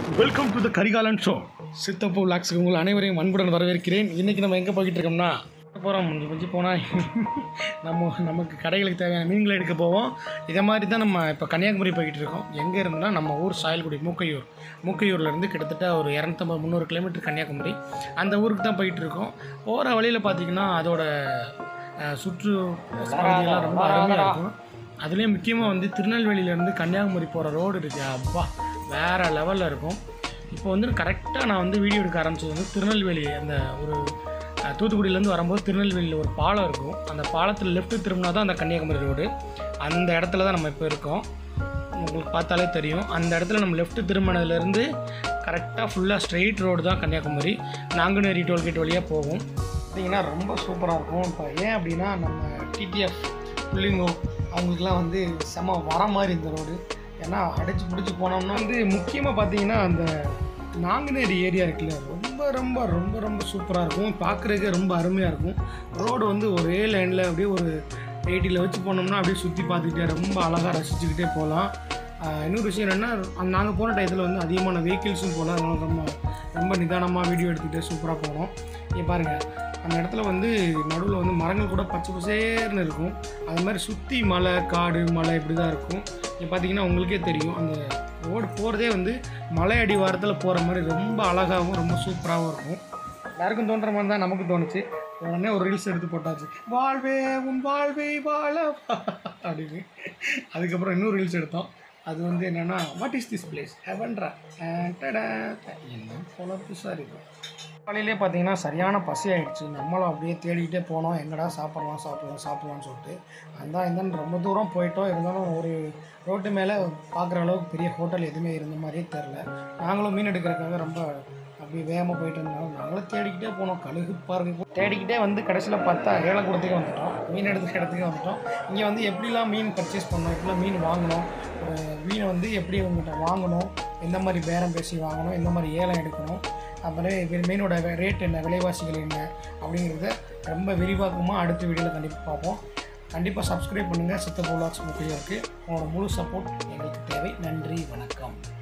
welcome to the Karikalan show சித்தப்பூ லாக்ஸுக்கு உங்கள் அனைவரையும் அன்புடன் வரவேற்கிறேன் இன்றைக்கி நம்ம எங்கே போய்கிட்டு இருக்கோம்னா போகிறோம் முடிஞ்சு முடிஞ்சு போனால் நம்ம நமக்கு கடைகளுக்கு தேவையான மீன்களை எடுக்க போவோம் இதை மாதிரி தான் நம்ம இப்போ கன்னியாகுமரி போய்கிட்டு இருக்கோம் எங்கே இருந்தோம்னா நம்ம ஊர் சாயல்குடி மூக்கையூர் மூக்கையூர்லேருந்து கிட்டத்தட்ட ஒரு இரநூத்தம்பது முந்நூறு கிலோமீட்டர் கன்னியாகுமரி அந்த ஊருக்கு தான் போயிட்டு இருக்கோம் போகிற வழியில் பார்த்திங்கன்னா அதோட அஹ், சுற்று பகுதியெல்லாம் ரொம்ப அருமையாக இருக்கும் அதுலேயும் முக்கியமாக வந்து திருநெல்வேலியிலேருந்து கன்னியாகுமரி போகிற ரோடு இருக்குது அப்பா வேறு லெவலில் இருக்கும் இப்போ வந்து கரெக்டாக நான் வந்து வீடியோ எடுக்க ஆரம்பிச்சது வந்து திருநெல்வேலி அந்த ஒரு அஹ், தூத்துக்குடியிலேருந்து வரும்போது திருநெல்வேலியில் ஒரு பாலம் இருக்கும் அந்த பாலத்தில் லெஃப்ட் திரும்பினா தான் அந்த கன்னியாகுமரி ரோடு அந்த இடத்துல தான் நம்ம இப்போ இருக்கோம் உங்களுக்கு பார்த்தாலே தெரியும் அந்த இடத்துல நம்ம லெஃப்ட் திரும்பினதுலேருந்து கரெக்டாக ஃபுல்லாக ஸ்ட்ரெயிட் ரோடு தான் கன்னியாகுமரி நாங்குநேரி டோல்கேட் வழியாக போகும் பார்த்தீங்கன்னா ரொம்ப சூப்பராக இருக்கும் இப்போ ஏன் அப்படின்னா நம்ம டிடிஎஃப் புள்ளிங்கோ அவங்களுக்குலாம் வந்து செம வர மாதிரி இந்த ரோடு ஏன்னா அடைச்சி பிடிச்சி போனோம்னா வந்து முக்கியமாக பார்த்தீங்கன்னா அந்த நாங்குநேரி ஏரியா இருக்குல்ல ரொம்ப ரொம்ப ரொம்ப ரொம்ப சூப்பராக இருக்கும் பார்க்குறதுக்கே ரொம்ப அருமையாக இருக்கும் ரோடு வந்து ஒரே லைனில் அப்படியே ஒரு எயிட்டியில் வச்சு போனோம்னா அப்படியே சுற்றி பார்த்துக்கிட்டே ரொம்ப அழகாக ரசிச்சுக்கிட்டே போகலாம் ஆஹ் இன்னொரு விஷயம் என்னென்னா நாங்கள் போன டயத்தில் வந்து அதிகமான வெஹிக்கிள்ஸும் போகல அதனால ரொம்ப ரொம்ப நிதானமாக வீடியோ எடுத்துக்கிட்டே சூப்பராக போனோம் இங்கே பாருங்கள் அந்த இடத்துல வந்து நடுவில் வந்து மரங்கள் கூட பச்சை பசேர்னு இருக்கும் அது மாதிரி சுற்றி மலை காடு மலை இப்படி தான் இருக்கும் இங்கே பார்த்தீங்கன்னா உங்களுக்கே தெரியும் அந்த ரோடு போகிறதே வந்து மலை அடிவாரத்தில் போகிற மாதிரி ரொம்ப அழகாகவும் ரொம்ப சூப்பராகவும் இருக்கும் எல்லாருக்கும் தோன்ற மாதிரி தான் நமக்கு தோணுச்சு உடனே ஒரு ரீல்ஸ் எடுத்து போட்டாச்சு வாழ்வே உன் வாழ்வை வாழ வா அப்படின்னு அதுக்கப்புறம் இன்னொரு ரீல்ஸ் எடுத்தோம் அது வந்து என்னென்னா வாட் இஸ் திஸ் பிளேஸ் ஹெவன்ரா என்ன பொழப்பு சார் இது காலையிலே பார்த்தீங்கன்னா சரியான பசி ஆயிடுச்சு நம்மளும் அப்படியே தேடிக்கிட்டே போனோம் எங்கடா சாப்பிட்லாம் சாப்பிட்லாம் சாப்பிட்லாம்னு சொல்லிட்டு அந்த இந்த ரொம்ப தூரம் போயிட்டோம் இருந்தாலும் ஒரு ரோட்டு மேலே பார்க்குற அளவுக்கு பெரிய ஹோட்டல் எதுவுமே இருந்த மாதிரியே தெரில நாங்களும் மீன் எடுக்கிறதுக்காக ரொம்ப அப்படி வேகமாக போயிட்டு இருந்தாலும் நாங்களும் தேடிக்கிட்டே போனோம் கழுகு பாருங்க தேடிக்கிட்டே வந்து கடைசியில் பார்த்தா ஏலக்கூடத்துக்கு வந்துட்டோம் மீன் எடுத்துக்க இடத்துக்கு வந்துட்டோம் இங்கே வந்து எப்படிலாம் மீன் பர்ச்சேஸ் பண்ணோம் எப்படிலாம் மீன் வாங்கணும் ஒரு மீனை வந்து எப்படி உங்கள்கிட்ட வாங்கணும் எந்த மாதிரி பேரம் பேசி வாங்கணும் எந்த மாதிரி ஏலம் எடுக்கணும் அப்புறம் வி- மீனோட வே- ரேட் என்ன விலைவாசிகள் என்ன அப்படிங்கிறத ரொம்ப விரிவாக்கமாக அடுத்த வீடியோவில் கண்டிப்பாக பார்ப்போம் கண்டிப்பாக சப்ஸ்கிரைப் பண்ணுங்கள் சித்த போலாக்ஸ் முக்கியம் இருக்குது உங்களோட முழு சப்போர்ட் எங்களுக்கு தேவை நன்றி வணக்கம்